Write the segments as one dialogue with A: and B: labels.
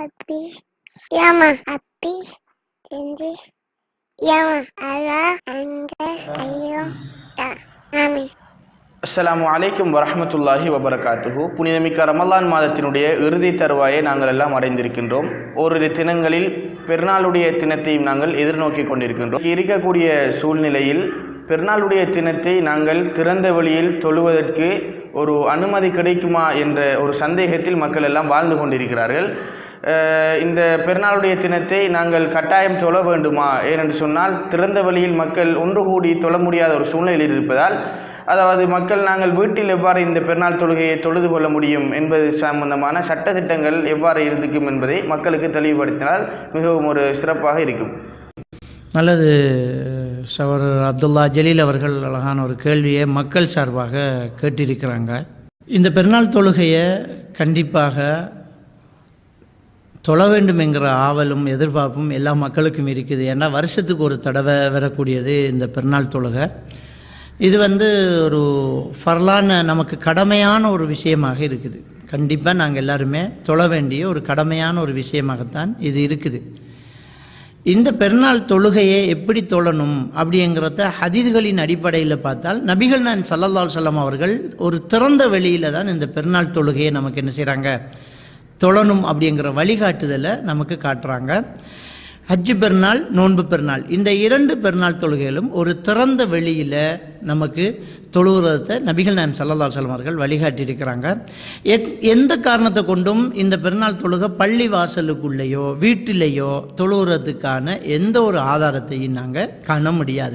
A: Papi. Yama. Api. Tindi. Yama. Ara. Anga. Ayo. Ta. Mami.
B: அஸ்ஸலாமு அலைக்கும் வரஹ்மத்துல்லாஹி வபரகாத்துஹு புனிதமிக்க ரமலான் மாதத்தினுடைய இறுதி தருவாயை நாங்கள் எல்லாம் அடைந்திருக்கின்றோம் ஓரிரு தினங்களில் பெருநாளுடைய தினத்தையும் நாங்கள் எதிர்நோக்கி கொண்டிருக்கின்றோம் இருக்கக்கூடிய சூழ்நிலையில் பெருநாளுடைய தினத்தை நாங்கள் திறந்த வெளியில் தொழுவதற்கு ஒரு அனுமதி கிடைக்குமா என்ற ஒரு சந்தேகத்தில் மக்கள் எல்லாம் வாழ்ந்து கொண்டிருக்கிறார்கள் அஹ் இந்த பெருநாளுடைய தினத்தை நாங்கள் கட்டாயம் தொழ வேண்டுமா ஏனென்று சொன்னால் திறந்த வழியில் மக்கள் ஒன்று கூடி தொழ முடியாத ஒரு சூழ்நிலையில் இருப்பதால் அதாவது மக்கள் நாங்கள் வீட்டில் எவ்வாறு இந்த பெருநாள் தொழுகையை தொழுது கொள்ள முடியும் என்பது சம்பந்தமான சட்டத்திட்டங்கள் எவ்வாறு இருக்கும் என்பதை மக்களுக்கு தெளிவுபடுத்தினால் மிகவும் ஒரு சிறப்பாக இருக்கும்
C: நல்லது சகோதரர் அப்துல்லா ஜலீல் அவர்கள் அழகான ஒரு கேள்வியை மக்கள் சார்பாக கேட்டிருக்கிறாங்க இந்த பெருநாள் தொழுகையை கண்டிப்பாக தொழ வேண்டும் என்கிற ஆவலும் எதிர்பார்ப்பும் எல்லா மக்களுக்கும் இருக்குது ஏன்னா வருஷத்துக்கு ஒரு தடவை வரக்கூடியது இந்த பெருநாள் தொழுகை இது வந்து ஒரு ஃபர்லான நமக்கு கடமையான ஒரு விஷயமாக இருக்குது கண்டிப்பாக நாங்கள் எல்லாருமே தொழ வேண்டிய ஒரு கடமையான ஒரு விஷயமாகத்தான் இது இருக்குது இந்த பெருநாள் தொழுகையை எப்படி தொழணும் அப்படிங்கிறத ஹதீதுகளின் அடிப்படையில் பார்த்தால் நபிகள் நான் சல்லல்லாஹு சொல்லம் அவர்கள் ஒரு திறந்த வெளியில் தான் இந்த பெருநாள் தொழுகையை நமக்கு என்ன செய்கிறாங்க தொழணும் அப்படிங்கிற வழிகாட்டுதலை நமக்கு காட்டுறாங்க ஹஜ்ஜு பெருநாள் நோன்பு பெருநாள் இந்த இரண்டு பெருநாள் தொழுகைகளும் ஒரு திறந்த வெளியில் நமக்கு தொழுகிறத நபிகள் நான் சல்லல்லா சொல்லம் அவர்கள் வழிகாட்டியிருக்கிறாங்க எத் எந்த காரணத்தை கொண்டும் இந்த பெருநாள் தொழுகை பள்ளி வாசலுக்குள்ளேயோ வீட்டிலேயோ தொழுகிறதுக்கான எந்த ஒரு ஆதாரத்தையும் நாங்கள் காண முடியாது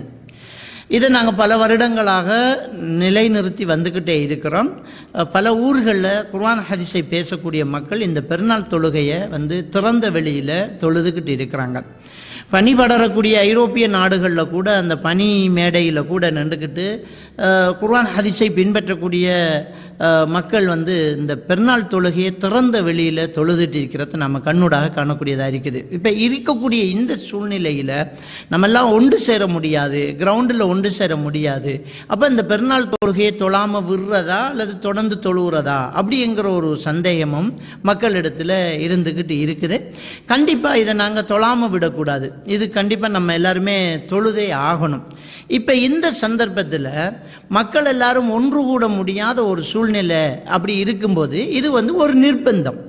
C: இதை நாங்கள் பல வருடங்களாக நிலைநிறுத்தி வந்துக்கிட்டே இருக்கிறோம் அஹ் பல ஊர்களில் குர்ஆன் ஹதீஸை பேசக்கூடிய மக்கள் இந்த பெருநாள் தொழுகையை வந்து திறந்த வெளியில் தொழுதுகிட்டு இருக்கிறாங்க பனி படரக்கூடிய ஐரோப்பிய நாடுகளில் கூட அந்த பனி மேடையில் கூட நின்றுக்கிட்டு அஹ், குர்ஆன் ஹதீஸை பின்பற்றக்கூடிய அஹ், மக்கள் வந்து இந்த பெருநாள் தொழுகையை திறந்த வெளியில் தொழுதுட்டு இருக்கிறத நம்ம கண்ணூடாக காணக்கூடியதாக இருக்குது இப்போ இருக்கக்கூடிய இந்த சூழ்நிலையில் நம்மெல்லாம் ஒன்று சேர முடியாது கிரவுண்டில் ஒன்று சேர முடியாது அப்போ இந்த பெருநாள் தொழுகையை தொழாமல் விடுறதா அல்லது தொடர்ந்து தொழுகிறதா அப்படிங்கிற ஒரு சந்தேகமும் மக்களிடத்தில் இருந்துக்கிட்டு இருக்குது கண்டிப்பாக இதை நாங்கள் தொழாமல் விடக்கூடாது இது கண்டிப்பாக நம்ம எல்லாருமே தொழுதே ஆகணும் இப்போ இந்த சந்தர்ப்பத்தில் மக்கள் எல்லாரும் ஒன்று கூட முடியாத ஒரு சூழ்நிலை அப்படி இருக்கும்போது இது வந்து ஒரு நிர்பந்தம்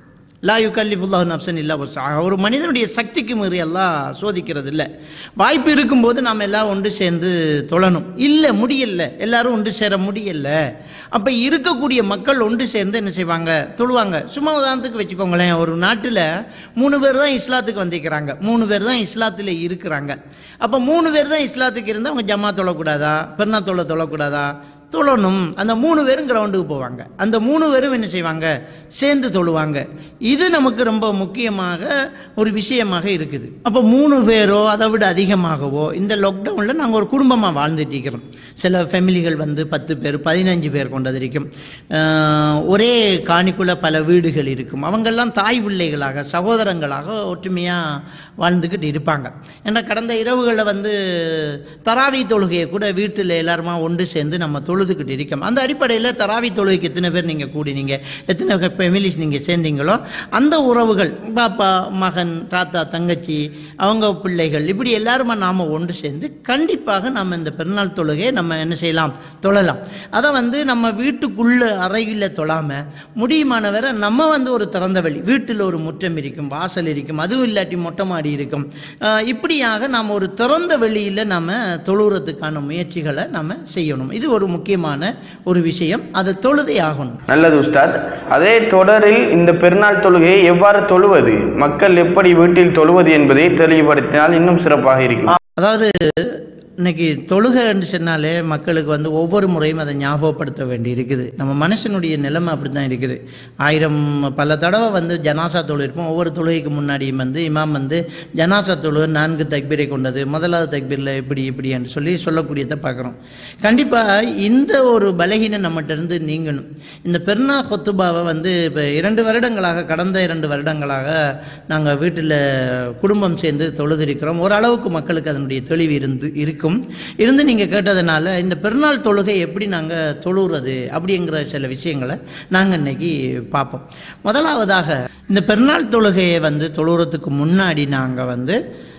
C: லா யுகல்லிஃபுல்லாஹு நப்சன் இல்லா வஸ்ஸாஹா. ஒரு மனிதனுடைய சக்திக்கு மீறி எல்லாம் சோதிக்கிறது இல்லை வாய்ப்பு இருக்கும்போது நாம் எல்லாம் ஒன்று சேர்ந்து தொழணும் இல்லை முடியல எல்லாரும் ஒன்று சேர முடியல அப்போ இருக்கக்கூடிய மக்கள் ஒன்று சேர்ந்து என்ன செய்வாங்க தொழுவாங்க சும்மா உதாரணத்துக்கு வச்சுக்கோங்களேன் ஒரு நாட்டில் மூணு பேர் தான் இஸ்லாத்துக்கு வந்திருக்கிறாங்க மூணு பேர் தான் இஸ்லாத்தில் இருக்கிறாங்க அப்போ மூணு பேர் தான் இஸ்லாத்துக்கு இருந்தால் அவங்க ஜமா தொழக்கூடாதா பெருநா தொழ தொழக்கூடாதா தொழணும் அந்த மூணு பேரும் கிரவுண்டுக்கு போவாங்க அந்த மூணு பேரும் என்ன செய்வாங்க சேர்ந்து தொழுவாங்க இது நமக்கு ரொம்ப முக்கியமாக ஒரு விஷயமாக இருக்குது அப்போ மூணு பேரோ அதை விட அதிகமாகவோ இந்த லாக்டவுனில் நாங்கள் ஒரு குடும்பமாக வாழ்ந்துட்டு இருக்கிறோம் சில ஃபேமிலிகள் வந்து பத்து பேர் பதினஞ்சு பேர் கொண்டது இருக்கும் ஆஹ், ஒரே காணிக்குள்ள பல வீடுகள் இருக்கும் அவங்கெல்லாம் தாய் பிள்ளைகளாக சகோதரங்களாக ஒற்றுமையாக வாழ்ந்துக்கிட்டு இருப்பாங்க ஏன்னா கடந்த இரவுகளில் வந்து தராவி தொழுகையை கூட வீட்டில் எல்லாருமா ஒன்று சேர்ந்து நம்ம தொழுதுகிட்டு இருக்கோம் அந்த அடிப்படையில் தராவி தொழுகைக்கு எத்தனை பேர் நீங்கள் கூடினீங்க எத்தனை ஃபெமிலிஸ் நீங்கள் சேர்ந்தீங்களோ அந்த உறவுகள் பாப்பா மகன் தாத்தா தங்கச்சி அவங்க பிள்ளைகள் இப்படி எல்லாருமா நாம் ஒன்று சேர்ந்து கண்டிப்பாக நம்ம இந்த பெருநாள் தொழுகையை நம்ம என்ன செய்யலாம் தொழலாம் அதை வந்து நம்ம வீட்டுக்குள்ள அறையில் தொழாமல் முடியுமானவரை நம்ம வந்து ஒரு திறந்த வெளி வீட்டில் ஒரு முற்றம் இருக்கும் வாசல் இருக்கும் அதுவும் இல்லாட்டி மொட்டை மாடி இருக்கும் ஆஹ் இப்படியாக நாம் ஒரு திறந்த வெளியில் நம்ம தொழுகிறதுக்கான முயற்சிகளை நம்ம செய்யணும் இது ஒரு முக்கியமான ஒரு விஷயம் அதை தொழுதே ஆகணும்
B: நல்லது உஸ்தாத் அதே தொடரில் இந்த பெருநாள் தொழுகையை எவ்வாறு தொழுவது மக்கள் எப்படி வீட்டில் தொழுவது என்பதை தெளிவுபடுத்தினால் இன்னும் சிறப்பாக இருக்கும்
C: அதாவது இன்னைக்கு தொழுகைன்னு சொன்னாலே மக்களுக்கு வந்து ஒவ்வொரு முறையும் அதை ஞாபகப்படுத்த வேண்டி இருக்குது நம்ம மனுஷனுடைய நிலைமை அப்படி தான் இருக்குது ஆயிரம் பல தடவை வந்து ஜனாசா தொழு இருப்போம் ஒவ்வொரு தொழுகைக்கு முன்னாடியும் வந்து இமாம் வந்து ஜனாசா தொழு நான்கு தக்பீரை கொண்டது முதலாவது தக்பீரில் இப்படி இப்படி என்று சொல்லி சொல்லக்கூடியதை பார்க்குறோம் கண்டிப்பாக இந்த ஒரு பலகீனம் நம்மகிட்ட இருந்து நீங்கணும் இந்த பெருநா கொத்துபாவை வந்து இப்போ இரண்டு வருடங்களாக கடந்த இரண்டு வருடங்களாக நாங்கள் வீட்டில் குடும்பம் சேர்ந்து தொழுதிருக்கிறோம் ஓரளவுக்கு மக்களுக்கு அதனுடைய தெளிவு இருந்து இருக்கும் இருக்கும் இருந்து நீங்கள் கேட்டதுனால இந்த பெருநாள் தொழுகை எப்படி நாங்கள் தொழுகிறது அப்படிங்கிற சில விஷயங்களை நாங்கள் இன்னைக்கு பார்ப்போம் முதலாவதாக இந்த பெருநாள் தொழுகையை வந்து தொழுகிறதுக்கு முன்னாடி நாங்கள் வந்து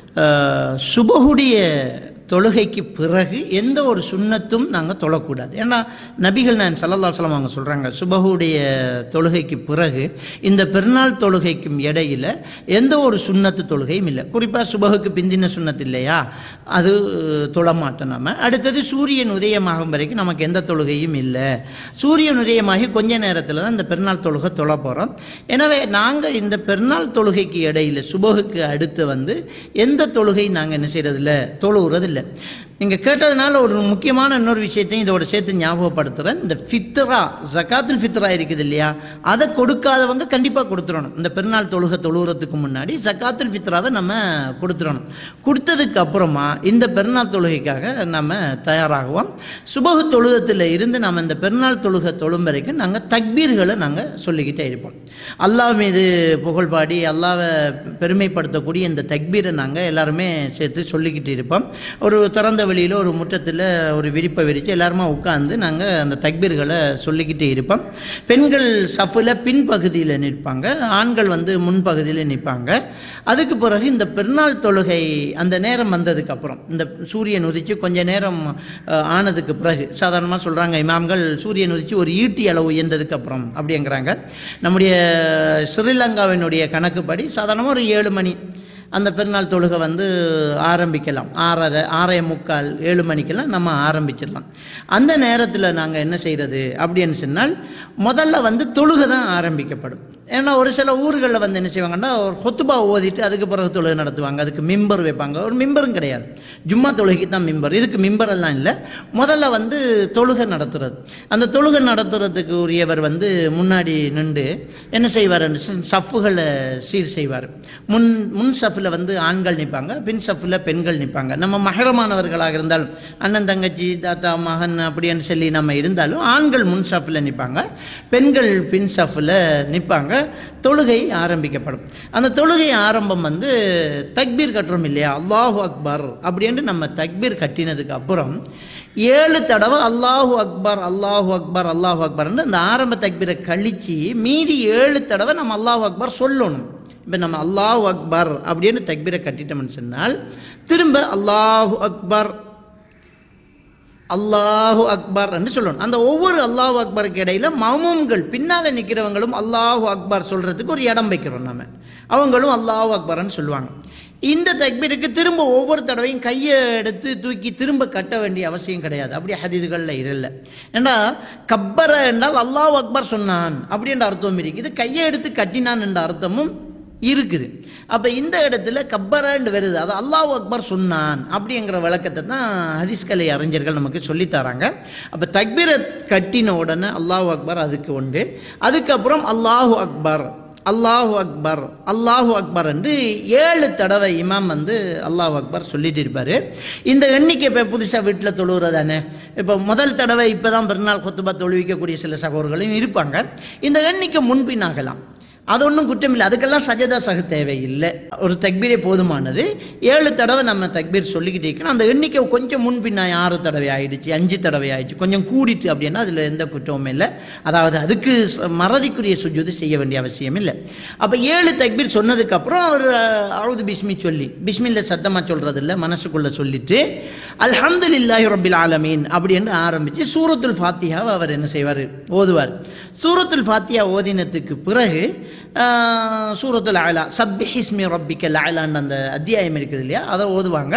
C: அஹ், சுபஹுடைய தொழுகைக்கு பிறகு எந்த ஒரு சுண்ணத்தும் நாங்கள் தொழக்கூடாது ஏன்னா நபிகள் நான் சல்லல்லா சொல்லம் அவங்க சொல்கிறாங்க சுபஹுடைய தொழுகைக்கு பிறகு இந்த பெருநாள் தொழுகைக்கும் இடையில எந்த ஒரு சுண்ணத்து தொழுகையும் இல்லை குறிப்பாக சுபகுக்கு பிந்தின சுண்ணத்து இல்லையா அது தொழமாட்டோம் நம்ம அடுத்தது சூரியன் உதயமாகும் வரைக்கும் நமக்கு எந்த தொழுகையும் இல்லை சூரியன் உதயமாகி கொஞ்ச நேரத்தில் தான் இந்த பெருநாள் தொழுகை தொழ போகிறோம் எனவே நாங்கள் இந்த பெருநாள் தொழுகைக்கு இடையில சுபகுக்கு அடுத்து வந்து எந்த தொழுகை நாங்கள் என்ன செய்யறதில்ல தொழுகிறது இல்லை நீங்கள் கேட்டதுனால ஒரு முக்கியமான இன்னொரு விஷயத்தையும் இதோட சேர்த்து ஞாபகப்படுத்துகிறேன் இந்த ஃபித்ரா ஜகாத்துல் ஃபித்ரா இருக்குது இல்லையா அதை கொடுக்காதவங்க கண்டிப்பாக கொடுத்துடணும் இந்த பெருநாள் தொழுகை தொழுகிறதுக்கு முன்னாடி ஜகாத்துல் ஃபித்ராவை நம்ம கொடுத்துடணும் கொடுத்ததுக்கு அப்புறமா இந்த பெருநாள் தொழுகைக்காக நம்ம தயாராகுவோம் சுபகு தொழுகத்தில் இருந்து நம்ம இந்த பெருநாள் தொழுகை தொழும் வரைக்கும் நாங்கள் தக்பீர்களை நாங்கள் சொல்லிக்கிட்டே இருப்போம் அல்லாஹ் மீது புகழ் பாடி அல்லாவை பெருமைப்படுத்தக்கூடிய இந்த தக்பீரை நாங்கள் எல்லாருமே சேர்த்து சொல்லிக்கிட்டு இருப்போம் ஒரு திறந்த வெளியில் ஒரு முற்றத்தில் ஒரு விரிப்பை விரித்து எல்லாருமா உட்காந்து நாங்கள் அந்த தக்பீர்களை சொல்லிக்கிட்டே இருப்போம் பெண்கள் சஃபில் பின்பகுதியில் நிற்பாங்க ஆண்கள் வந்து முன்பகுதியில் நிற்பாங்க அதுக்கு பிறகு இந்த பெருநாள் தொழுகை அந்த நேரம் வந்ததுக்கு அப்புறம் இந்த சூரியன் உதிச்சு கொஞ்ச நேரம் அஹ், ஆனதுக்கு பிறகு சாதாரணமாக சொல்கிறாங்க இமாம்கள் சூரியன் உதிச்சு ஒரு ஈட்டி அளவு உயர்ந்ததுக்கு அப்புறம் அப்படிங்கிறாங்க நம்முடைய ஸ்ரீலங்காவினுடைய கணக்குப்படி சாதாரணமாக ஒரு ஏழு மணி அந்த பெருநாள் தொழுகை வந்து ஆரம்பிக்கலாம் ஆறரை ஆறே முக்கால் ஏழு மணிக்கெல்லாம் நம்ம ஆரம்பிச்சிடலாம் அந்த நேரத்தில் நாங்கள் என்ன செய்கிறது அப்படின்னு சொன்னால் முதல்ல வந்து தொழுகை தான் ஆரம்பிக்கப்படும் ஏன்னா ஒரு சில ஊர்களில் வந்து என்ன செய்வாங்கன்னா ஒரு கொத்துபா ஓதிட்டு அதுக்கு பிறகு தொழுகை நடத்துவாங்க அதுக்கு மிம்பர் வைப்பாங்க ஒரு மிம்பரும் கிடையாது ஜும்மா தொழுகைக்கு தான் மிம்பர் இதுக்கு மிம்பர் எல்லாம் இல்லை முதல்ல வந்து தொழுகை நடத்துறது அந்த தொழுகை நடத்துறதுக்கு உரியவர் வந்து முன்னாடி நின்று என்ன செய்வார் சஃப்புகளை சீர் செய்வார் முன் முன் சஃப்பில் வந்து ஆண்கள் நிற்பாங்க பின் சஃப்பில் பெண்கள் நிற்பாங்க நம்ம மகரமானவர்களாக இருந்தாலும் அண்ணன் தங்கச்சி தாத்தா மகன் அப்படின்னு சொல்லி நம்ம இருந்தாலும் ஆண்கள் முன் சஃப்பில் நிற்பாங்க பெண்கள் பின் சஃப்பில் நிற்பாங்க தொழுகை ஆரம்பிக்கப்படும் அந்த தொழுகை ஆரம்பம் வந்து தக்பீர் கட்டுறோம் இல்லையா அல்லாஹு அக்பர் அப்படின்ட்டு நம்ம தக்பீர் கட்டினதுக்கு அப்புறம் ஏழு தடவை அல்லாஹு அக்பர் அல்லாஹு அக்பர் அல்லாஹு அக்பர்னு அந்த ஆரம்ப தக்பீரை கழிச்சு மீதி ஏழு தடவை நம்ம அல்லாஹு அக்பர் சொல்லணும் இப்போ நம்ம அல்லாஹு அக்பர் அப்படின்னு தக்பீரை கட்டிட்டோம்னு சொன்னால் திரும்ப அல்லாஹு அக்பர் அல்லாஹு அக்பர் என்று சொல்லணும் அந்த ஒவ்வொரு அல்லாஹு அக்பருக்கு இடையில மமூம்கள் பின்னால் நிற்கிறவங்களும் அல்லாஹு அக்பர் சொல்றதுக்கு ஒரு இடம் வைக்கிறோம் நம்ம அவங்களும் அல்லாஹு அக்பர்னு சொல்லுவாங்க இந்த தக்பீருக்கு திரும்ப ஒவ்வொரு தடவையும் கையை எடுத்து தூக்கி திரும்ப கட்ட வேண்டிய அவசியம் கிடையாது அப்படி ஹதீதுகளில் இல்லை ஏன்னா கப்பர என்றால் அல்லாஹ் அக்பர் சொன்னான் அப்படின்ற அர்த்தம் இருக்குது கையை எடுத்து கட்டினான் என்ற அர்த்தமும் இருக்குது அப்போ இந்த இடத்துல கப்பரான்னு வருது அது அல்லாஹ் அக்பர் சொன்னான் அப்படிங்கிற விளக்கத்தை தான் ஹதீஸ் கலை அறிஞர்கள் நமக்கு சொல்லித் தராங்க அப்போ தக்பீரை கட்டின உடனே அல்லாஹ் அக்பர் அதுக்கு உண்டு அதுக்கப்புறம் அல்லாஹு அக்பர் அல்லாஹு அக்பர் அல்லாஹு அக்பர் என்று ஏழு தடவை இமாம் வந்து அல்லாஹு அக்பர் சொல்லிட்டு இருப்பாரு இந்த எண்ணிக்கை இப்போ புதுசாக வீட்டில் தொழுகிறது தானே இப்போ முதல் தடவை இப்போ தான் பெருநாள் கொத்துபா தொழுவிக்கக்கூடிய சில சகோதரர்களும் இருப்பாங்க இந்த எண்ணிக்கை முன்பின் ஆகலாம் அது ஒன்றும் குற்றம் இல்லை அதுக்கெல்லாம் சஜதா சக தேவையில்லை ஒரு தக்பீரே போதுமானது ஏழு தடவை நம்ம தக்பீர் சொல்லிக்கிட்டே இருக்கணும் அந்த எண்ணிக்கை கொஞ்சம் முன்பின்ன ஆறு தடவை ஆயிடுச்சு அஞ்சு தடவை ஆயிடுச்சு கொஞ்சம் கூடிட்டு அப்படின்னா அதில் எந்த குற்றமும் இல்லை அதாவது அதுக்கு ச- மறதிக்குரிய சுஜூது செய்ய வேண்டிய அவசியம் இல்லை அப்போ ஏழு தக்பீர் சொன்னதுக்கப்புறம் அவர் அழுது பிஸ்மி சொல்லி பிஸ்மில்ல சத்தமாக சொல்கிறது இல்லை மனசுக்குள்ளே சொல்லிட்டு அல்ஹம்துலில்லாஹி ரப்பில் ஆலமீன் அப்படின்னு ஆரம்பித்து சூரத்துல் ஃபாத்தியாவை அவர் என்ன செய்வார் ஓதுவார் சூரத்துல் ஃபாத்தியா ஓதினத்துக்கு பிறகு ஆஹ், சூரத்துல் அலா சப்பி ஹிஸ்மி ரப்பிக்கல் அலான்னு அந்த அத்தியாயம் இருக்குது இல்லையா அதை ஓதுவாங்க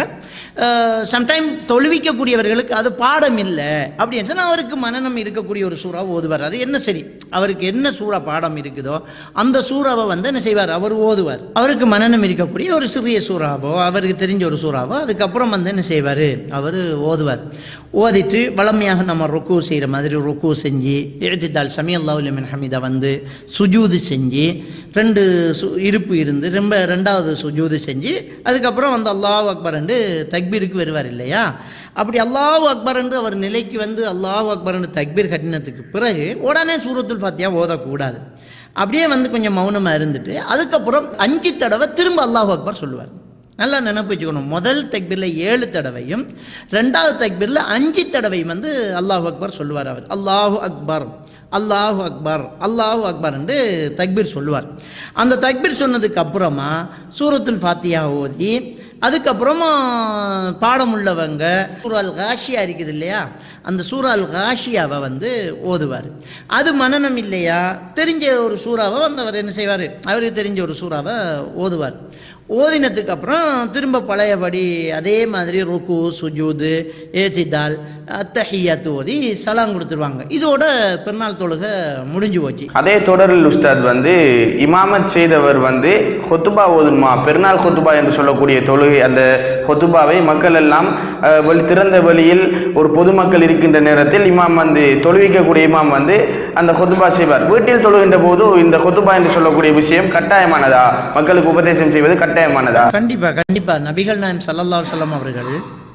C: சம்டைம் தொழுவிக்கக்கூடியவர்களுக்கு அது பாடம் இல்லை அப்படின்னு சொன்னால் அவருக்கு மனநம் இருக்கக்கூடிய ஒரு சூறா ஓதுவார் அது என்ன சரி அவருக்கு என்ன சூறா பாடம் இருக்குதோ அந்த சூறாவை வந்து என்ன செய்வார் அவர் ஓதுவார் அவருக்கு மனநம் இருக்கக்கூடிய ஒரு சிறிய சூறாவோ அவருக்கு தெரிஞ்ச ஒரு சூறாவோ அதுக்கப்புறம் வந்து என்ன செய்வார் அவர் ஓதுவார் ஓதிட்டு வளமையாக நம்ம ருக்கு செய்கிற மாதிரி ருக்கு செஞ்சு எழுதித்தால் சமி அல்லாஹுலிமின் ஹமீதா வந்து சுஜூது செஞ்சு ரெண்டு சு இருப்பு இருந்து ரொம்ப ரெண்டாவது சுஜூது செஞ்சு அதுக்கப்புறம் வந்து அல்லாஹ் அக்பர் என்று தக்பீருக்கு வருவார் இல்லையா அப்படி அல்லாஹ் அக்பர் என்று அவர் நிலைக்கு வந்து அல்லாஹ் அக்பர் என்று தக்பீர் கட்டினதுக்கு பிறகு உடனே சூரத்துல் ஃபாத்தியா ஓதக்கூடாது அப்படியே வந்து கொஞ்சம் மௌனமாக இருந்துட்டு அதுக்கப்புறம் அஞ்சு தடவை திரும்ப அல்லாஹ் அக்பர் சொல்லுவார் நல்லா நினைப்பு வச்சுக்கணும் முதல் தக்பீரில் ஏழு தடவையும் ரெண்டாவது தக்பீரில் அஞ்சு தடவையும் வந்து அல்லாஹ் அக்பர் சொல்லுவார் அவர் அல்லாஹு அக்பர் அல்லாஹு அக்பர் அல்லாஹு அக்பர் என்று தக்பீர் சொல்லுவார் அந்த தக்பீர் சொன்னதுக்கு அப்புறமா சூரத்துல் ஃபாத்தியா ஓதி அதுக்கப்புறமா பாடம் உள்ளவங்க சூரா அல் காஷியா இருக்குது இல்லையா அந்த சூரா அல் காஷியாவை வந்து ஓதுவார் அது மனநம் இல்லையா தெரிஞ்ச ஒரு சூறாவை வந்து அவர் என்ன செய்வார் அவருக்கு தெரிஞ்ச ஒரு சூறாவை ஓதுவார் ஓதினத்துக்கு அப்புறம் திரும்ப பழையபடி அதே மாதிரி ருக்கு சுஜூது ஏத்திதால் அத்தஹியாத்து ஓதி சலாம் கொடுத்துருவாங்க இதோட பெருநாள் தொழுகை முடிஞ்சு போச்சு
B: அதே தொடரில் உஸ்தாத் வந்து இமாமத் செய்தவர் வந்து ஹொத்துபா ஓதுமா பெருநாள் ஹொத்துபா என்று சொல்லக்கூடிய தொழுகை அந்த ஹொத்துபாவை மக்கள் எல்லாம் அஹ், வெளி திறந்த வெளியில் ஒரு பொதுமக்கள் இருக்கின்ற நேரத்தில் இமாம் வந்து தொழுவிக்கக்கூடிய இமாம் வந்து அந்த ஹொத்துபா செய்வார் வீட்டில் தொழுகின்ற போது இந்த ஹொத்துபா என்று சொல்லக்கூடிய விஷயம் கட்டாயமானதா மக்களுக்கு உபதேசம் செய்வது கட்டாயமானதா
C: கண்டிப்பா கண்டிப்பா நபிகள் நாயம் சல்லல்லா சொல்லம் அவர்கள்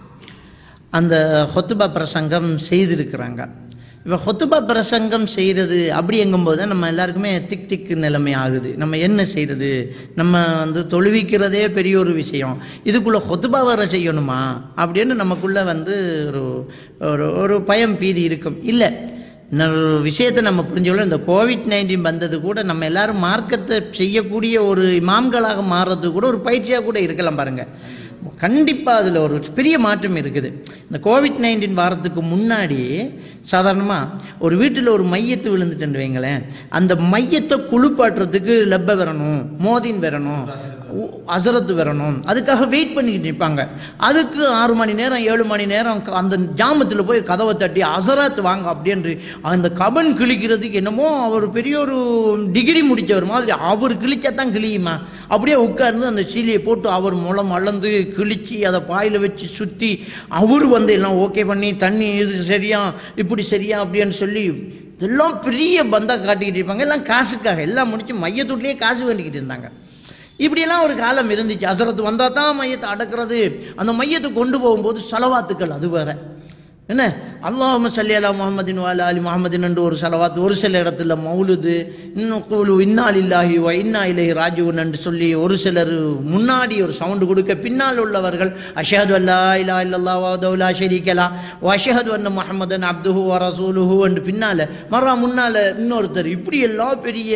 C: அந்த ஹொத்துபா பிரசங்கம் செய்திருக்கிறாங்க இப்போ ஹொத்துபா பிரசங்கம் செய்கிறது அப்படிங்கும்போது நம்ம எல்லாருக்குமே திக் திக் நிலைமை ஆகுது நம்ம என்ன செய்கிறது நம்ம வந்து தொழுவிக்கிறதே பெரிய ஒரு விஷயம் இதுக்குள்ளே ஹொத்துபா வர செய்யணுமா அப்படின்னு நமக்குள்ளே வந்து ஒரு ஒரு ஒரு பயம் பீதி இருக்கும் இல்லை இன்னொரு விஷயத்தை நம்ம புரிஞ்சுக்கணும் இந்த கோவிட் நைன்டீன் வந்தது கூட நம்ம எல்லாரும் மார்க்கத்தை செய்யக்கூடிய ஒரு இமாம்களாக மாறுறது கூட ஒரு பயிற்சியாக கூட இருக்கலாம் பாருங்க கண்டிப்பாக அதில் ஒரு பெரிய மாற்றம் இருக்குது இந்த கோவிட் நைன்டீன் வாரத்துக்கு முன்னாடி சாதாரணமாக ஒரு வீட்டில் ஒரு மையத்து விழுந்துட்டுன்னு வைங்களேன் அந்த மையத்தை குளிப்பாட்டுறதுக்கு லெப்ப வரணும் மோதின் வரணும் உ- அசரத்து வரணும் அதுக்காக வெயிட் பண்ணிக்கிட்டு நிற்பாங்க அதுக்கு ஆறு மணி நேரம் ஏழு மணி நேரம் க- அந்த ஜாமத்தில் போய் கதவை தட்டி அசரத் வாங்க அப்படின்று அந்த கபன் கிழிக்கிறதுக்கு என்னமோ அவர் பெரிய ஒரு டிகிரி முடித்தவர் மாதிரி அவர் கிழிச்சா தான் கிழியுமா அப்படியே உட்கார்ந்து அந்த சீலையை போட்டு அவர் மூலம் அளந்து கிழிச்சு அதை பாயில் வச்சு சுற்றி அவர் வந்து எல்லாம் ஓகே பண்ணி தண்ணி இது சரியா இப்படி சரியா அப்படின்னு சொல்லி இதெல்லாம் பெரிய பந்தா காட்டிக்கிட்டு இருப்பாங்க எல்லாம் காசுக்காக எல்லாம் முடிச்சு மையத்துட்லேயே காசு வேண்டிக்கிட்டு இருந்தாங்க இப்படியெல்லாம் ஒரு காலம் இருந்துச்சு அசரத்து வந்தால் தான் மையத்தை அடக்கிறது அந்த மையத்தை கொண்டு போகும்போது செலவாத்துக்கள் அது வேற என்ன அல்லாஹும சல்லி அலா முஹம்மதின் வாலா அலி முஹம்மதின் என்று ஒரு செலவாத்து ஒரு சில இடத்துல மௌலுது இன்னும் கூலு இன்னால் இல்லாஹி வ இன்னா இலஹி ராஜுவன் என்று சொல்லி ஒரு சிலர் முன்னாடி ஒரு சவுண்டு கொடுக்க பின்னால் உள்ளவர்கள் அஷஹது அல்லா இலா இல்லல்லா வதவுலா ஷரீகலா வ அஷஹது அன்ன முஹம்மதன் அப்துஹு வ ரசூலுஹு என்று பின்னால மறா முன்னால இன்னொருத்தர் இப்படி எல்லாம் பெரிய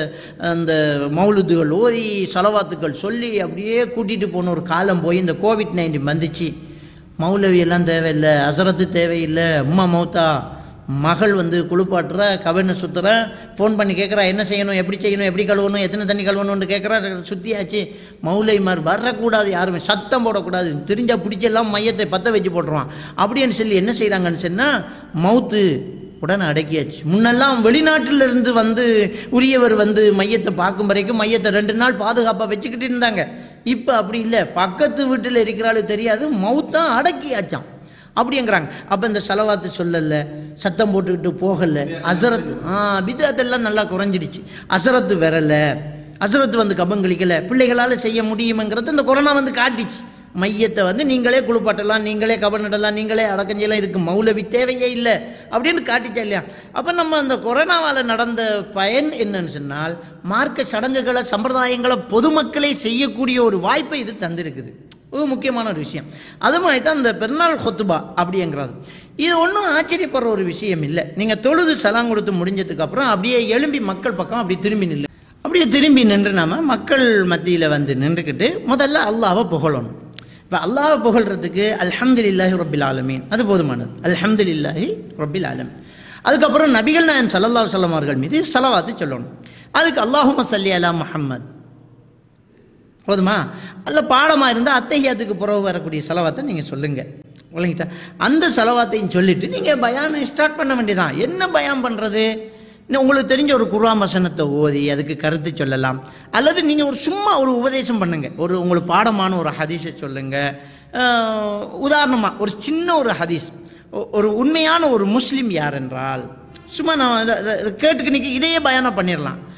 C: அந்த மௌலுதுகள் ஓதி சலவாத்துக்கள் சொல்லி அப்படியே கூட்டிட்டு போன ஒரு காலம் போய் இந்த கோவிட் நைன்டீன் வந்துச்சு மௌலவி எல்லாம் தேவையில்லை அசரத்து தேவையில்லை அம்மா மௌத்தா மகள் வந்து குளிப்பாட்டுற கவன சுத்துற ஃபோன் பண்ணி கேட்குறா என்ன செய்யணும் எப்படி செய்யணும் எப்படி கழுவணும் எத்தனை தண்ணி கழுவணும்னு கேட்குறா சுத்தியாச்சு மௌலைமார் வரக்கூடாது யாருமே சத்தம் போடக்கூடாது தெரிஞ்சா பிடிச்செல்லாம் மையத்தை பற்ற வச்சு போட்டுருவான் அப்படின்னு சொல்லி என்ன செய்கிறாங்கன்னு சொன்னால் மவுத்து உடனே அடக்கியாச்சு முன்னெல்லாம் வெளிநாட்டில இருந்து வந்து உரியவர் வந்து மையத்தை பார்க்கும் வரைக்கும் மையத்தை ரெண்டு நாள் பாதுகாப்பாக வச்சுக்கிட்டு இருந்தாங்க இப்போ அப்படி இல்லை பக்கத்து வீட்டில் இருக்கிறாலும் தெரியாது மவுத்தான் அடக்கியாச்சான் அப்படிங்கிறாங்க அப்போ இந்த செலவாத்து சொல்லல சத்தம் போட்டுக்கிட்டு போகல அசரத்து ஆ பிதாத்தெல்லாம் நல்லா குறைஞ்சிடுச்சு அசரத்து வரல அசரத்து வந்து கபங்களிக்கல பிள்ளைகளால் செய்ய முடியுங்கிறது இந்த கொரோனா வந்து காட்டிச்சு மையத்தை வந்து நீங்களே குளிப்பாட்டலாம் நீங்களே கபனிடலாம் நீங்களே அடக்கம் செய்யலாம் இதுக்கு மௌலவி தேவையே இல்லை அப்படின்னு காட்டிச்சா இல்லையா அப்போ நம்ம அந்த கொரோனாவால் நடந்த பயன் என்னன்னு சொன்னால் மார்க்க சடங்குகளை சம்பிரதாயங்களை பொதுமக்களே செய்யக்கூடிய ஒரு வாய்ப்பை இது தந்திருக்குது ஒரு முக்கியமான ஒரு விஷயம் அது மாதிரி தான் இந்த பெருநாள் ஹொத்துபா அப்படிங்கிறது இது ஒன்றும் ஆச்சரியப்படுற ஒரு விஷயம் இல்லை நீங்கள் தொழுது சலாம் கொடுத்து முடிஞ்சதுக்கு அப்புறம் அப்படியே எழும்பி மக்கள் பக்கம் அப்படி திரும்பி நில்லு அப்படியே திரும்பி நின்று நாம மக்கள் மத்தியில் வந்து நின்றுக்கிட்டு முதல்ல அல்லாஹ்வை புகழணும் இப்போ அல்லாஹ்வை புகழ்றதுக்கு அல்ஹம்துலில்லாஹி ரப்பில் ஆலமீன் அது போதுமானது அல்ஹம்துலில்லாஹி ரப்பில் ஆலமீன் அதுக்கப்புறம் நபிகள் நாயன் ஸல்லல்லாஹு அலைஹி வஸல்லம் அவர்கள் மீது ஸலவாத்து சொல்லணும் அதுக்கு அல்லாஹும்ம ஸல்லி அலா முஹம்மத் போதுமா அல்ல பாடமாக இருந்தால் அத்தகையத்துக்கு புறவு வரக்கூடிய செலவாத்தை நீங்கள் சொல்லுங்கள் இல்லைங்களா அந்த செலவாத்தையும் சொல்லிட்டு நீங்கள் பயானை ஸ்டார்ட் பண்ண வேண்டியதான் என்ன பயான் பண்ணுறது உங்களுக்கு தெரிஞ்ச ஒரு குர்ஆன் வசனத்தை ஓதி அதுக்கு கருத்து சொல்லலாம் அல்லது நீங்கள் ஒரு சும்மா ஒரு உபதேசம் பண்ணுங்க ஒரு உங்களுக்கு பாடமான ஒரு ஹதீஸை சொல்லுங்கள் உதாரணமாக ஒரு சின்ன ஒரு ஹதீஸ் ஒ- ஒரு உண்மையான ஒரு முஸ்லீம் யார் என்றால் சும்மா நான் இதை- இதை- இதை கேட்டுக்கு நிற்க இதையே பயானம் பண்ணிடலாம்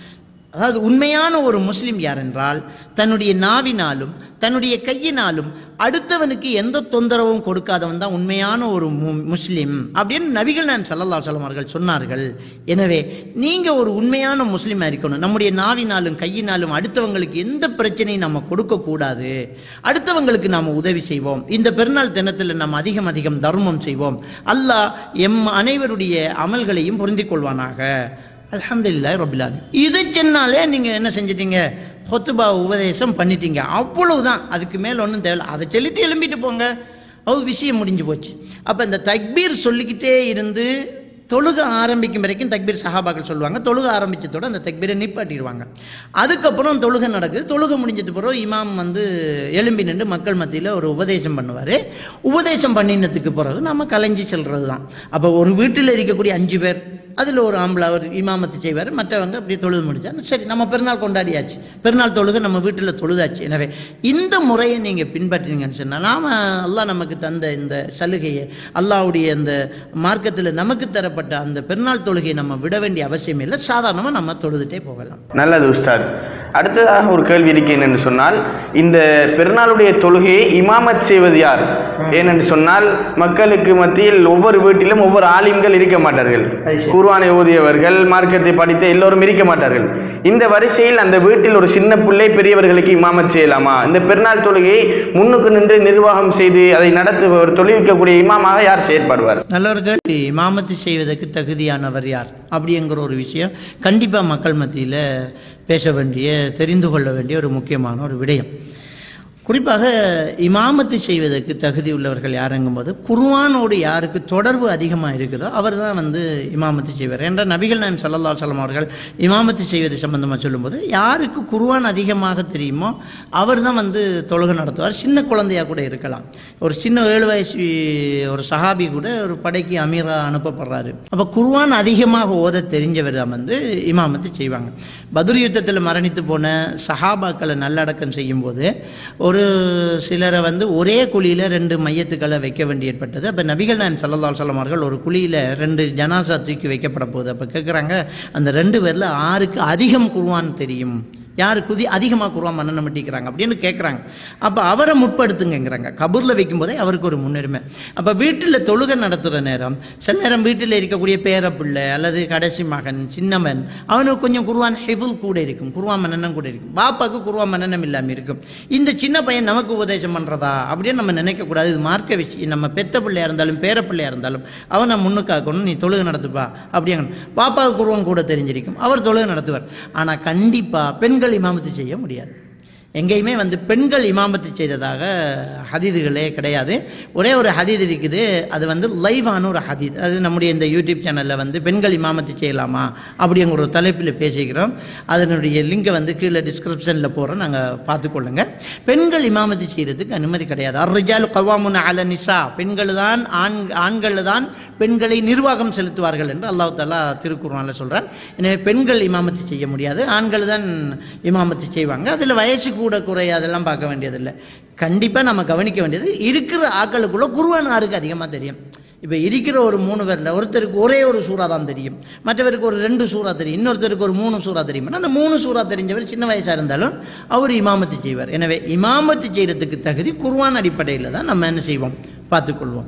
C: அதாவது உண்மையான ஒரு முஸ்லிம் யார் என்றால் தன்னுடைய நாவினாலும் தன்னுடைய கையினாலும் அடுத்தவனுக்கு எந்த தொந்தரவும் கொடுக்காதவன் தான் உண்மையான ஒரு மு- முஸ்லிம் அப்படின்னு நபிகள் நான் சல்லல்லா சொல்லம் அவர்கள் சொன்னார்கள் எனவே நீங்கள் ஒரு உண்மையான முஸ்லீமாக இருக்கணும் நம்முடைய நாவினாலும் கையினாலும் அடுத்தவங்களுக்கு எந்த பிரச்சனையும் நம்ம கொடுக்கக்கூடாது அடுத்தவங்களுக்கு நாம் உதவி செய்வோம் இந்த பெருநாள் தினத்தில் நாம் அதிகம் அதிகம் தர்மம் செய்வோம் அல்லாஹ் எம் அனைவருடைய அமல்களையும் பொருந்திக் கொள்வானாக அல்ஹம்துலில்லாஹி ரபில் ஆலமீன் இதை சொன்னாலே நீங்கள் என்ன செஞ்சிட்டீங்க ஹொத்துபா உபதேசம் பண்ணிட்டீங்க அவ்வளவுதான் அதுக்கு மேலே ஒன்றும் தேவையில்ல அதை சொல்லிட்டு எழும்பிட்டு போங்க அது விஷயம் முடிஞ்சு போச்சு அப்போ இந்த தக்பீர் சொல்லிக்கிட்டே இருந்து தொழுக ஆரம்பிக்கும் வரைக்கும் தக்பீர் சஹாபாக்கள் சொல்லுவாங்க தொழுக ஆரம்பிச்சதோட அந்த தக்பீரை நிப்பாட்டிடுவாங்க அதுக்கப்புறம் தொழுகை நடக்குது தொழுகை முடிஞ்சது பிறகு இமாம் வந்து எழும்பி நின்று மக்கள் மத்தியில் ஒரு உபதேசம் பண்ணுவார் உபதேசம் பண்ணினதுக்கு பிறகு நம்ம கலைஞ்சி செல்றது தான் அப்போ ஒரு வீட்டில் இருக்கக்கூடிய அஞ்சு பேர் அதில் ஒரு ஆம்பளை அவர் இமாமத்து செய்வார் மற்றவங்க அப்படியே தொழுது முடிச்சா சரி நம்ம பெருநாள் கொண்டாடியாச்சு பெருநாள் தொழுகை நம்ம வீட்டில் தொழுதாச்சு எனவே இந்த முறையை நீங்கள் பின்பற்றினீங்கன்னு சொன்னால் நாம் அல்லாஹ் நமக்கு தந்த இந்த சலுகையை அல்லாஹ்வுடைய அந்த மார்க்கத்தில் நமக்கு தரப்பட்ட அந்த பெருநாள் தொழுகையை நம்ம விட வேண்டிய அவசியம் இல்லை சாதாரணமாக நம்ம தொழுதுட்டே போகலாம்
B: நல்லது உஸ்தாத் அடுத்ததாக ஒரு கேள்வி இருக்கு என்னென்னு சொன்னால் இந்த பெருநாளுடைய தொழுகையை இமாமத் செய்வது யார் ஏனென்று சொன்னால் மக்களுக்கு மத்தியில் ஒவ்வொரு வீட்டிலும் ஒவ்வொரு ஆலிம்கள் இருக்க மாட்டார்கள் குர்ஆனை ஓதியவர்கள் மார்க்கத்தை படித்த எல்லோரும் இருக்க மாட்டார்கள் இந்த வரிசையில் அந்த வீட்டில் ஒரு சின்ன பிள்ளை பெரியவர்களுக்கு இமாமத் செய்யலாமா இந்த பெருநாள் தொழுகையை முன்னுக்கு நின்று நிர்வாகம் செய்து அதை நடத்துபவர் தொழில்விக்கக்கூடிய இமாமாக யார் செயற்படுவார்
C: நல்லவர்கள் இமாமத்து செய்வதற்கு தகுதியானவர் யார் அப்படிங்கிற ஒரு விஷயம் கண்டிப்பாக மக்கள் மத்தியில் பேச வேண்டிய தெரிந்து கொள்ள வேண்டிய ஒரு முக்கியமான ஒரு விடயம் குறிப்பாக இமாமத்து செய்வதற்கு தகுதி உள்ளவர்கள் யாருங்கும்போது குர்ஆனோடு யாருக்கு தொடர்பு அதிகமாக இருக்குதோ அவர் தான் வந்து இமாமத்து செய்வார் என்ற நபிகள் நாயம் சல்லல்லா சொல்லம் அவர்கள் இமாமத்து செய்வது சம்பந்தமாக சொல்லும்போது யாருக்கு குர்ஆன் அதிகமாக தெரியுமோ அவர் தான் வந்து தொழுகை நடத்துவார் சின்ன குழந்தையாக கூட இருக்கலாம் ஒரு சின்ன ஏழு வயசு ஒரு சஹாபி கூட ஒரு படைக்கு அமீரா அனுப்பப்படுறாரு அப்போ குர்ஆன் அதிகமாக ஓத தெரிஞ்சவர் தான் வந்து இமாமத்து செய்வாங்க பத்ர் யுத்தத்தில் மரணித்து போன சஹாபாக்களை நல்லடக்கம் செய்யும்போது ஒரு சிலரை வந்து ஒரே குழியில் ரெண்டு மையத்துக்களை வைக்க வேண்டி ஏற்பட்டது அப்போ நபிகள் நாயன் சல்லல்லாஹு அலைஹி வஸல்லம் அவர்கள் ஒரு குழியில் ரெண்டு ஜனாசா தூக்கி வைக்கப்பட போகுது அப்போ கேட்குறாங்க அந்த ரெண்டு பேரில் ஆருக்கு அதிகம் குர்ஆன் தெரியும் யார் குதி அதிகமாக குருவா மன்னனை மட்டிக்கிறாங்க அப்படின்னு கேட்குறாங்க அப்போ அவரை முற்படுத்துங்கங்கிறாங்க கபூரில் வைக்கும்போதே அவருக்கு ஒரு முன்னுரிமை அப்போ வீட்டில் தொழுகை நடத்துகிற நேரம் சில நேரம் வீட்டில் இருக்கக்கூடிய பேரப்பிள்ளை அல்லது கடைசி மகன் சின்னமன் அவனுக்கு கொஞ்சம் குருவான் ஹெவுல் கூட இருக்கும் குருவா மன்னனும் கூட இருக்கும் பாப்பாவுக்கு குருவா மன்னனம் இல்லாமல் இருக்கும் இந்த சின்ன பையன் நமக்கு உபதேசம் பண்ணுறதா அப்படின்னு நம்ம நினைக்கக்கூடாது இது மார்க்க விஷயம் நம்ம பெத்த பிள்ளையா இருந்தாலும் பேர பிள்ளையா இருந்தாலும் அவனை முன்னுக்காக்கணும் நீ தொழுகை நடத்துப்பா அப்படிங்க பாப்பாவுக்கு குருவம் கூட தெரிஞ்சிருக்கும் அவர் தொழுகை நடத்துவார் ஆனால் கண்டிப்பாக பெண்கள் இமாமத்து செய்ய முடியாது எங்கேயுமே வந்து பெண்கள் இமாமத்து செய்ததாக ஹதீதுகளே கிடையாது ஒரே ஒரு ஹதீத் இருக்குது அது வந்து லைவான ஒரு ஹதீத் அது நம்முடைய இந்த யூடியூப் சேனலில் வந்து பெண்கள் இமாமத்து செய்யலாமா அப்படிங்கிற ஒரு தலைப்பில் பேசிக்கிறோம் அதனுடைய லிங்கை வந்து கீழே டிஸ்கிரிப்ஷனில் போகிறோம் நாங்கள் பார்த்துக்கொள்ளுங்க பெண்கள் இமாமத்து செய்கிறதுக்கு அனுமதி கிடையாது அர்ரிஜால் கவாமுன் அல நிசா பெண்கள் தான் ஆண் ஆண்கள் தான் பெண்களை நிர்வாகம் செலுத்துவார்கள் என்று அல்லாஹ் தாலா திருக்குறானில் சொல்கிறான் எனவே பெண்கள் இமாமத்து செய்ய முடியாது ஆண்கள் தான் இமாமத்து செய்வாங்க அதில் வயசு கூட குறை அதெல்லாம் பார்க்க வேண்டியதில்லை கண்டிப்பாக நம்ம கவனிக்க வேண்டியது இருக்கிற ஆக்களுக்குள்ள குருவான் யாருக்கு அதிகமாக தெரியும் இப்போ இருக்கிற ஒரு மூணு பேரில் ஒருத்தருக்கு ஒரே ஒரு சூறா தான் தெரியும் மற்றவருக்கு ஒரு ரெண்டு சூறா தெரியும் இன்னொருத்தருக்கு ஒரு மூணு சூறா தெரியும் அந்த மூணு சூறா தெரிஞ்சவர் சின்ன வயசாக இருந்தாலும் அவர் இமாமத்து செய்வார் எனவே இமாமத்து செய்கிறதுக்கு தகுதி குர்ஆன் அடிப்படையில் தான் நம்ம என்ன செய்வோம் பார்த்துக்கொள்வோம்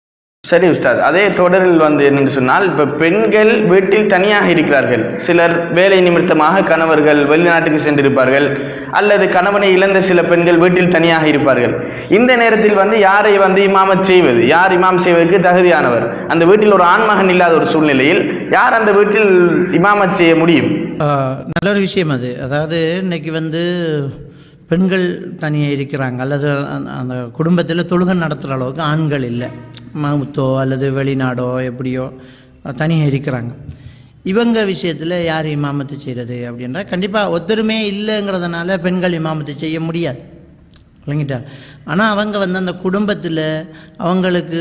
B: சரி உஸ்தாத் அதே தொடரில் வந்து என்னென்னு சொன்னால் இப்போ பெண்கள் வீட்டில் தனியாக இருக்கிறார்கள் சிலர் வேலை நிமித்தமாக கணவர்கள் வெளிநாட்டுக்கு சென்றிருப்பார்கள் அல்லது கணவனை இழந்த சில பெண்கள் வீட்டில் தனியாக இருப்பார்கள் இந்த நேரத்தில் வந்து யாரை வந்து இமாமத் செய்வது யார் இமாம் செய்வதற்கு தகுதியானவர் அந்த வீட்டில் ஒரு ஆண்மகன் இல்லாத ஒரு சூழ்நிலையில் யார் அந்த வீட்டில் இமாமத் செய்ய முடியும்
C: ஆஹ் நல்ல ஒரு விஷயம் அது அதாவது இன்னைக்கு வந்து பெண்கள் தனியாக இருக்கிறாங்க அல்லது அந்த- அந்த குடும்பத்தில் தொழுகை நடத்துகிற அளவுக்கு ஆண்கள் இல்லை மவுத்தோ அல்லது வெளிநாடோ எப்படியோ தனியாக இருக்கிறாங்க இவங்க விஷயத்தில் யார் இமாமத்து செய்கிறது அப்படின்றா கண்டிப்பாக ஒத்துருமே இல்லைங்கிறதுனால பெண்கள் இமாமத்து செய்ய முடியாது விளங்கிட்டா ஆனால் அவங்க வந்து அந்த குடும்பத்தில் அவங்களுக்கு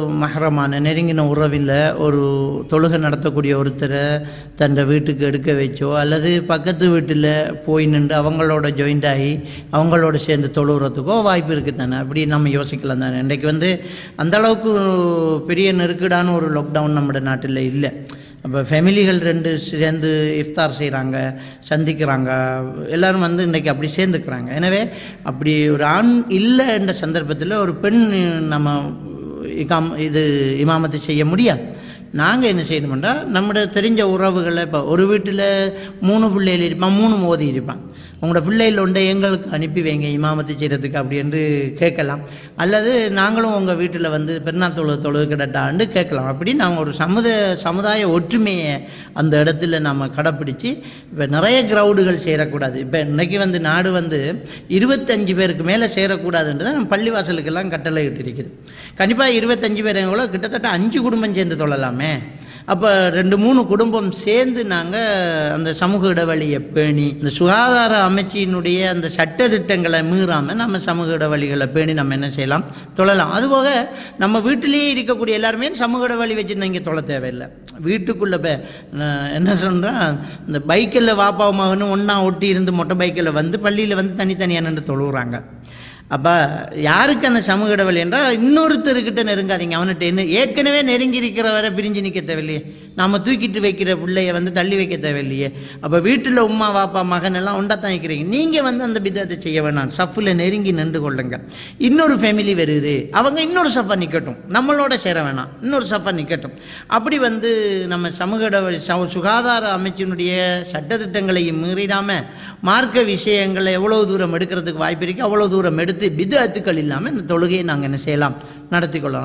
C: மகரமான நெருங்கின உறவில் ஒரு தொழுகை நடத்தக்கூடிய ஒருத்தரை தன் வீட்டுக்கு எடுக்க வச்சோ அல்லது பக்கத்து வீட்டில் போய் நின்று அவங்களோட ஜாயிண்ட் ஆகி அவங்களோட சேர்ந்து தொழுகிறதுக்கோ வாய்ப்பு இருக்குது தானே அப்படி நம்ம யோசிக்கலாம் தானே இன்றைக்கு வந்து அந்த அளவுக்கு பெரிய நெருக்கடான ஒரு லாக்டவுன் நம்ம நாட்டில் இல்லை அப்போ ஃபேமிலிகள் ரெண்டு சேர்ந்து இஃப்தார் செய்கிறாங்க சந்திக்கிறாங்க எல்லாரும் வந்து இன்றைக்கி அப்படி சேர்ந்துக்கிறாங்க எனவே அப்படி ஒரு ஆண் இல்லை என்ற சந்தர்ப்பத்தில் ஒரு பெண் நம்ம இகாம் இது இமாமத்தை செய்ய முடியாது நாங்கள் என்ன செய்யணும்னா நம்முடைய தெரிஞ்ச உறவுகளை இப்போ ஒரு வீட்டில் மூணு பிள்ளைகள் இருப்பான் மூணு மோதி இருப்பான் உங்களோட பிள்ளைகள் உண்டை எங்களுக்கு அனுப்பி வைங்க இமாமத்தை செய்கிறதுக்கு அப்படின்னு கேட்கலாம் அல்லது நாங்களும் உங்கள் வீட்டில் வந்து பெருநாள் தொழுது தொழுது கிடட்டான்னு கேட்கலாம் அப்படி நாங்கள் ஒரு சமுதாய சமுதாய ஒற்றுமையை அந்த இடத்துல நம்ம கடைப்பிடிச்சு இப்போ நிறைய கிரவுடுகள் சேரக்கூடாது இப்போ இன்னைக்கு வந்து நாடு வந்து இருபத்தஞ்சு பேருக்கு மேலே சேரக்கூடாதுன்றது நம்ம பள்ளிவாசலுக்கெல்லாம் கட்டளை இட்டிருக்குது கண்டிப்பாக இருபத்தஞ்சு பேர் கூட கிட்டத்தட்ட அஞ்சு குடும்பம் சேர்ந்து தொழலாமே அப்போ ரெண்டு மூணு குடும்பம் சேர்ந்து நாங்கள் அந்த சமூக இடைவெளியை பேணி இந்த சுகாதார அமைச்சினுடைய அந்த சட்ட திட்டங்களை மீறாமல் நம்ம சமூக இடைவெளிகளை பேணி நம்ம என்ன செய்யலாம் தொழலாம் அதுபோக நம்ம வீட்டிலேயே இருக்கக்கூடிய எல்லாருமே சமூக இடைவெளி வச்சுருந்தா இங்கே தொழ தேவையில்லை வீட்டுக்குள்ளே இப்போ நான் என்ன சொல்கிறேன் இந்த பைக்கில் வாப்பாவும் மகனும் ஒன்றா ஒட்டி இருந்து மொட்டை பைக்கில் வந்து பள்ளியில் வந்து தனித்தனியாக நின்று தொழுவுறாங்க அப்போ யாருக்கு அந்த சமூக இடைவெளி என்றால் இன்னொருத்தருக்கிட்ட நெருங்காதீங்க அவன்கிட்ட என்ன ஏற்கனவே நெருங்கி இருக்கிறவரை பிரிஞ்சு நிற்க தேவையில்லையே நாம் தூக்கிட்டு வைக்கிற பிள்ளைய வந்து தள்ளி வைக்க தேவையில்லையே அப்போ வீட்டில் உமா வாப்பா மகன் எல்லாம் ஒண்டாத்தான் வைக்கிறீங்க நீங்கள் வந்து அந்த பித்தத்தை செய்ய வேணாம் சஃப்பில் நெருங்கி நின்று கொள்ளுங்க இன்னொரு ஃபேமிலி வருது அவங்க இன்னொரு சஃபா நிற்கட்டும் நம்மளோட சேர வேணாம் இன்னொரு சஃபா நிற்கட்டும் அப்படி வந்து நம்ம சமூக இடைவெளி சம- சுகாதார அமைச்சினுடைய சட்டத்திட்டங்களையும் மீறிடாமல் மார்க்க விஷயங்களை எவ்வளோ தூரம் எடுக்கிறதுக்கு வாய்ப்பு இருக்குது அவ்வளோ தூரம் எடுத்து பிதத்துக்கள் இல்லாமல் இந்த தொழுகையை நாங்கள் என்ன செய்யலாம் நடத்தி கொள்ளலாம்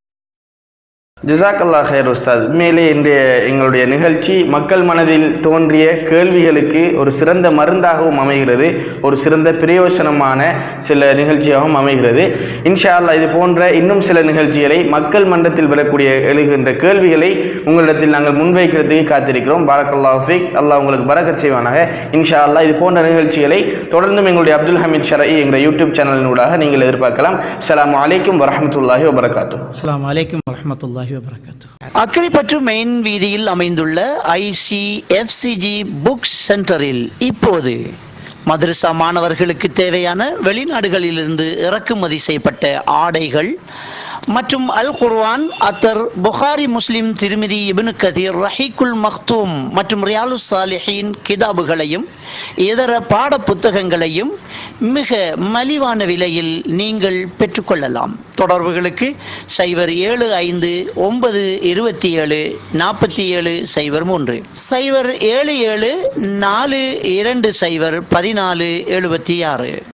B: ஜிசாக்கல்லா ஹைர் உஸ்தாத் உண்மையிலே இன்றைய எங்களுடைய நிகழ்ச்சி மக்கள் மனதில் தோன்றிய கேள்விகளுக்கு ஒரு சிறந்த மருந்தாகவும் அமைகிறது ஒரு சிறந்த பிரயோசனமான சில நிகழ்ச்சியாகவும் அமைகிறது இன்ஷா அல்லாஹ் இது போன்ற இன்னும் சில நிகழ்ச்சிகளை மக்கள் மன்றத்தில் வரக்கூடிய எழுகின்ற கேள்விகளை உங்களிடத்தில் நாங்கள் முன்வைக்கிறதுக்கு காத்திருக்கிறோம் பாரக்கல்லாஹ் ஃபீக் அல்லாஹ் உங்களுக்கு பரக்கத் செய்வானாக இன்ஷா அல்லாஹ் இது போன்ற நிகழ்ச்சிகளை தொடர்ந்தும் எங்களுடைய அப்துல் ஹமீத் ஷரஇ என்ற யூடியூப் சேனலினூடாக நீங்கள் எதிர்பார்க்கலாம் அஸ்ஸலாமு அலைக்கும் வரஹ்மத்துல்லாஹி வபரகாத்துஹ்
C: அஸ்ஸலாமு அலைக்கும் வரஹ்மத்துல்லாஹி வபரகாத்துஹு
D: அக்கரைப்பற்று மெயின் வீதியில் அமைந்துள்ள ஐசிஎஃப்சிஜி புக் சென்டரில் இப்போது மதரசா மாணவர்களுக்கு தேவையான வெளிநாடுகளிலிருந்து இறக்குமதி செய்யப்பட்ட ஆடைகள் மற்றும் அல் குர்ஆன் அத்தர் புகாரி முஸ்லிம் திருமிதி இப்னு கதீர் ரஹீக்குல் மக்தூம் மற்றும் ரியாலு சாலிஹின் கிதாபுகளையும் இதர பாட புத்தகங்களையும் மிக மலிவான விலையில் நீங்கள் பெற்றுக்கொள்ளலாம் தொடர்புகளுக்கு சைபர் ஏழு ஐந்து ஒன்பது இருபத்தி ஏழு நாற்பத்தி ஏழு சைபர் மூன்று சைபர் ஏழு ஏழு நாலு இரண்டு சைபர் பதினாலு எழுபத்தி ஆறு